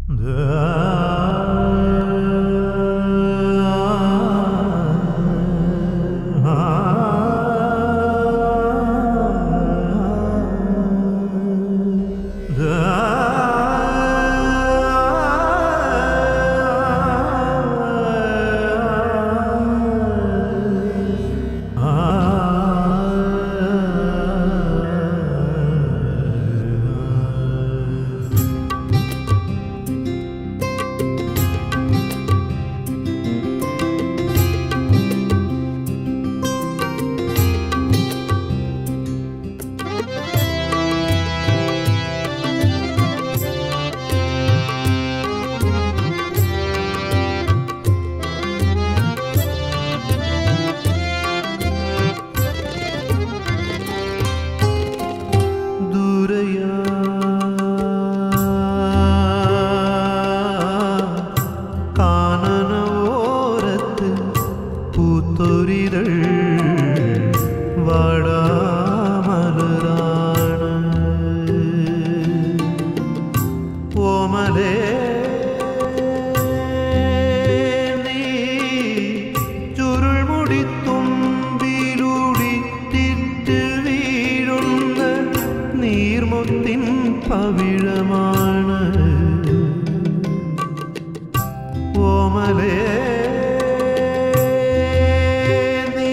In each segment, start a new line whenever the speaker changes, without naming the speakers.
ദൂരയാ കാനനോരത്ത് പൂത്തൊരിതൾ വാടാമലരാണ് ഓമലേ നീ ചുരുൾമുടി തുമ്പിലൂടിത്തിട്ട് വീഴുന്ന നീർമുത്തിൻ പവിഴമാണ് ഓമലേ നീ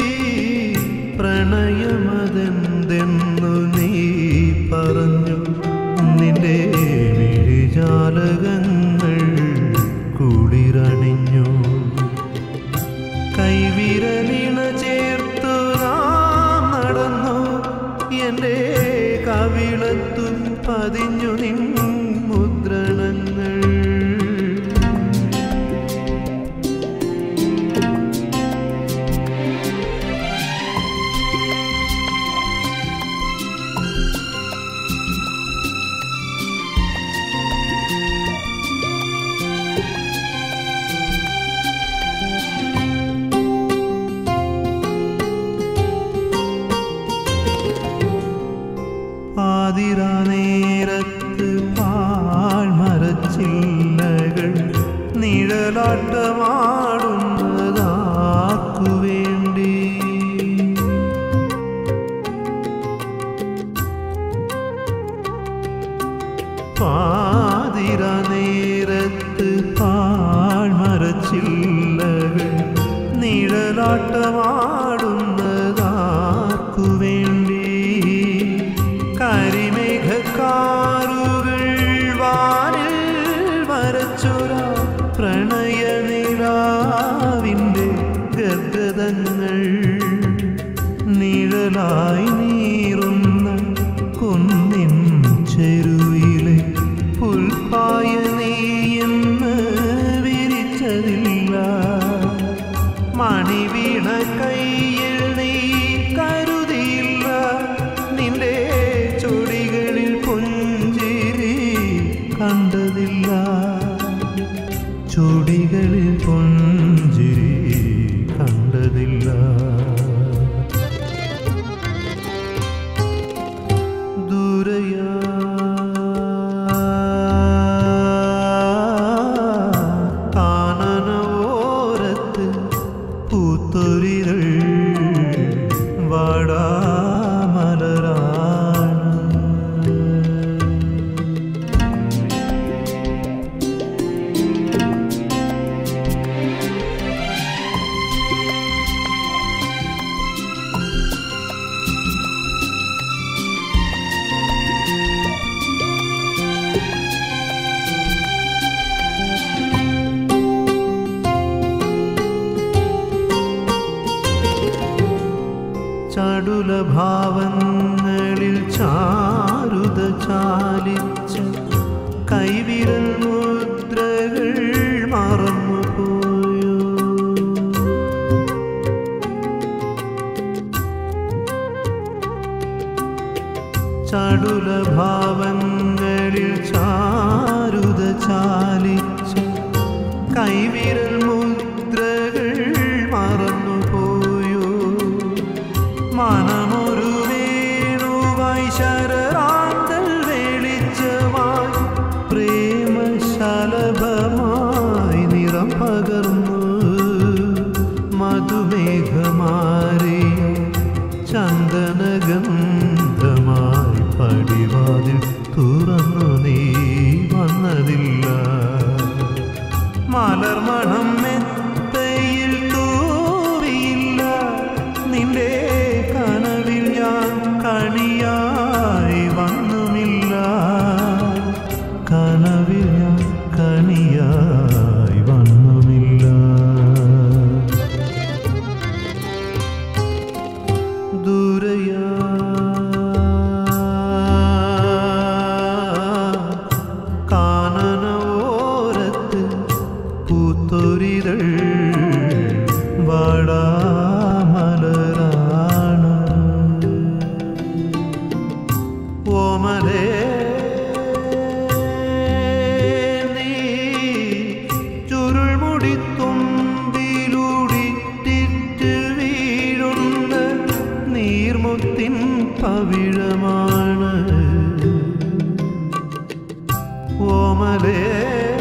പ്രണയമതെന്തെന്നു നീ പറഞ്ഞു നിന്റെ വിഴിജാലകങ്ങൾ കുളിരണിഞ്ഞു കൈവിരലിണ ചേർത്തു നാം നടന്നു എൻ്റെ കവിളത്തും പതിഞ്ഞു നിൻ മുദ്രണങ്ങൾ പാതിരാ നേരത്ത് പാഴ്മരച്ചില്ലകൾ നിഴലാട്ടമാടുന്നതാർക്കു വേണ്ടി പാതിരാ നേരത്ത് പാഴ്മരച്ചില്ലകൾ നിഴലാട്ടമാടുന്നതാർക്കു വേണ്ടി കരിമേഘക്കാറുകൾ വാനിൽ വരച്ചൊര പ്രണയനിലാവിൻ്റെ ഗദ്ഗതങ്ങൾ നിഴലായി നീറുന്ന കുന്നിൻ ചെരുവിലെ പുൽപ്പായ നീയെന്ന് വിരിച്ചതില്ല മണിവീണ കയ്യിൽ നീ കരുതിയില്ല നിന്റെ ചുടികളിൽ പുഞ്ചിരി കണ്ടതില്ല ചുടികളിൽ പുഞ്ചിരി കണ്ടതില്ല ദൂരയാ കാനനോരത്ത് പൂത്തൊരിതൾ വാടാമലരാണ് ചടുലഭാവങ്ങളിൽ ചാരുത ചാലിച്ച കൈവിരൽ മുദ്രകൾ മറന്നുപോയോ ചടുലഭാവങ്ങളിൽ ചാരുത ചാലിച്ച കൈവിരൽ മുദ്രകൾ മറന്നുപോയോ മനമൊരു വേണുവായി ശരറാന്തൽ വെളിച്ചമായി പ്രേമശ പടിവാതിൽ തുറന്നു നീ വന്നതില്ല മലർമണം മെത്തയിൽ തൂവിയില്ല നിന്റെ കനവിൽ ഞാൻ കണിയായി വന്നുമില്ല കനവിൽ ഞാൻ കണിയായി വന്നുമില്ല ദൂരയാ കാനനോരത്ത് പൂത്തൊരിതൾ വാടാമലരാണ് ഓമലേ നീ ചുരുൾമുടി തുമ്പിലുടിറ്റിട്ട് വീഴുന്ന നീർമുത്തിൻ പവിഴമാണ് ഓമലേ